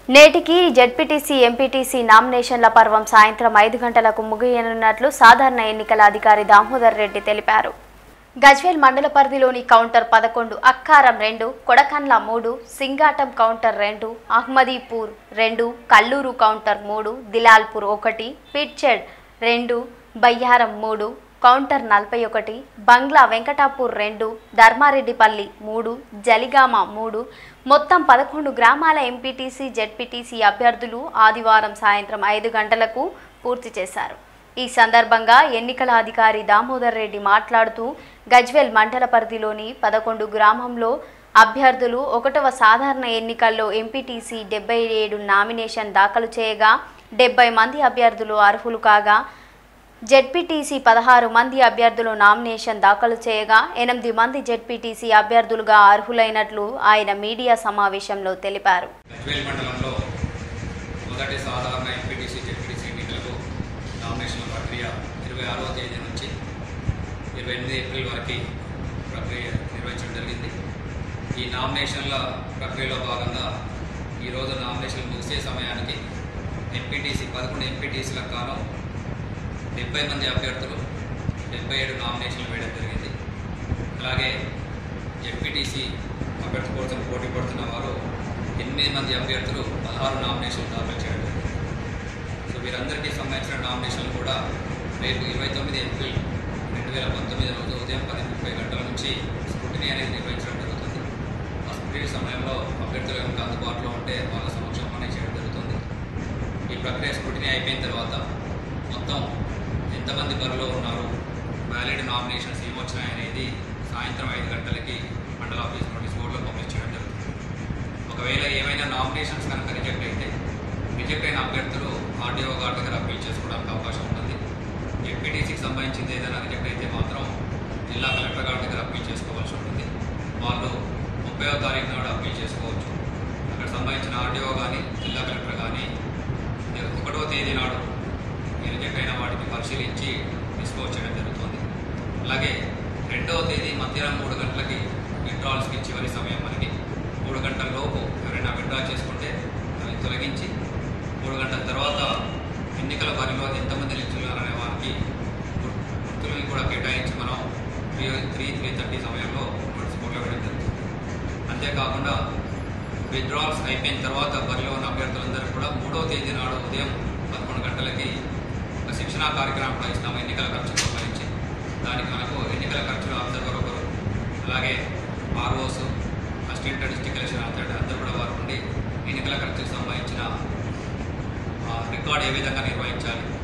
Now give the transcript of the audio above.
నేటికి ZPTC MPTC నామినేషన్ల పర్వం సాయంత్రం ఐదు గంటలకు ముగియనున్నట్లు సాధారణ ఎన్నికల అధికారి దామోదర్ రెడ్డి తెలిపారు గజ్వేల్ మండల పరిధిలోని కౌంటర్ పదకొండు అక్కారం రెండు కొడకండ్ల మూడు సింగాటం కౌంటర్ రెండు అహ్మదీపూర్ రెండు కల్లూరు కౌంటర్ మూడు దిలాల్పూర్ ఒకటి పిట్చెడ్ రెండు బయ్యారం మూడు కౌంటర్ నలభై ఒకటి బంగ్లా వెంకటాపూర్ రెండు ధర్మారెడ్డిపల్లి మూడు జలిగామ మూడు మొత్తం పదకొండు గ్రామాల ఎంపీటీసీ జెడ్పీటీసీ అభ్యర్థులు ఆదివారం సాయంత్రం ఐదు గంటలకు పూర్తి చేశారు ఈ సందర్భంగా ఎన్నికల అధికారి దామోదర్ రెడ్డి మాట్లాడుతూ గజ్వెల్ మండల పరిధిలోని పదకొండు గ్రామంలో అభ్యర్థులు ఒకటవ సాధారణ ఎన్నికల్లో ఎంపీటీసీ డెబ్బై ఏడు నామినేషన్ దాఖలు చేయగా డెబ్బై మంది అభ్యర్థులు అర్హులు కాగా జెడ్పీటీసీ పదహారు మంది అభ్యర్థులు నామినేషన్ దాఖలు చేయగా ఎనిమిది మంది జెడ్పీటీసీ అభ్యర్థులుగా అర్హులైనట్లు ఆయన మీడియా సమావేశంలో తెలిపారు గజ్వేల్ మండలంలో మొదటి సాధారణ ఎంపీటీసీ జెడ్పీటీసీ ఎన్నికలకు నామినేషన్ల ప్రక్రియ ఇరవై ఆరవ తేదీ నుంచి ఇరవై ఎనిమిది ఏప్రిల్ వరకు ప్రక్రియ నిర్వహించడం జరిగింది ఈ నామినేషన్ల ప్రక్రియలో భాగంగా ఈరోజు నామినేషన్లు ముగిసే సమయానికి ఎంపీటీసీ పదకొండు ఎంపీటీసీలకు కాను డెబ్బై మంది అభ్యర్థులు డెబ్బై ఏడు నామినేషన్లు వేయడం జరిగింది అలాగే జెడ్పీటీసీ అభ్యర్థి కోసం పోటీ పడుతున్న వారు ఎనిమిది మంది అభ్యర్థులు పదహారు నామినేషన్లు దాఖలు చేయడం జరిగింది సో వీరందరికీ సంబంధించిన నామినేషన్లు కూడా రేపు ఇరవై తొమ్మిది ఏప్రిల్ రెండు వేల పంతొమ్మిది రోజు ఉదయం పది ముప్పై గంటల నుంచి స్క్రూటినీ అనేది నిర్వహించడం జరుగుతుంది ఆ స్క్రూటినీ సమయంలో అభ్యర్థులు కనుక అందుబాటులో ఉంటే వాళ్ళ సమక్షంలోనే చేయడం జరుగుతుంది ఈ ప్రక్రియ స్క్రూటినీ అయిపోయిన తర్వాత మొత్తం ఎంతమంది బరిలో ఉన్నారు వ్యాలిడ్ నామినేషన్స్ ఏమొచ్చినాయి అనేది సాయంత్రం ఐదు గంటలకి మండల ఆఫీస్ నోటీస్ బోర్డులో పబ్లిష్ చేయడం జరుగుతుంది ఒకవేళ ఏమైనా నామినేషన్స్ కనుక రిజెక్ట్ అయితే రిజెక్ట్ అయిన అభ్యర్థులు ఆర్డీఓ గారి దగ్గర అప్పీల్ చేసుకోవడానికి అవకాశం ఉంటుంది ఎంపీటీసీకి సంబంధించింది ఏదైనా రిజెక్ట్ అయితే మాత్రం జిల్లా కలెక్టర్ గారి దగ్గర అప్పీల్ చేసుకోవాల్సి ఉంటుంది వాళ్ళు ముప్పైవ తారీఖు నాడు అప్పీల్ చేసుకోవచ్చు అక్కడ సంబంధించిన ఆర్డీఓ కానీ జిల్లా కలెక్టర్ కానీ ఒకటో తేదీ నాడు ఈ రిజెక్ట్ అయిన వాటిని పరిశీలించి డిస్పోజ్ చేయడం జరుగుతుంది అలాగే రెండవ తేదీ మధ్యాహ్నం మూడు గంటలకి విత్డ్రాల్స్కి చివరి సమయం మనకి మూడు గంటల లోపు ఎవరైనా విత్డ్రా చేసుకుంటే అవి తొలగించి మూడు గంటల తర్వాత ఎన్నికల బరిలో ఎంతమంది నిల్చున్నారనే వారికి గుర్- గుర్తులను కూడా కేటాయించి మనం త్రీ త్రీ త్రీ థర్టీ సమయంలో నోటీస్ బోర్డులో వేయడం జరుగుతుంది అంతేకాకుండా విత్డ్రాల్స్ అయిపోయిన తర్వాత బరిలో ఉన్న అభ్యర్థులందరూ కూడా మూడవ తేదీ నాడు ఉదయం పదకొండు గంటలకి ఒక శిక్షణా కార్యక్రమం కూడా ఇస్తాము ఎన్నికల ఖర్చుకు సంబంధించి దానికి మనకు ఎన్నికల ఖర్చులు అబ్జర్వర్ ఒకరు అలాగే ROs assistant district election authority అందరూ కూడా వారు ఉండి ఎన్నికల ఖర్చుకు సంబంధించిన ఆ, రికార్డ్ ఏ విధంగా నిర్వహించాలి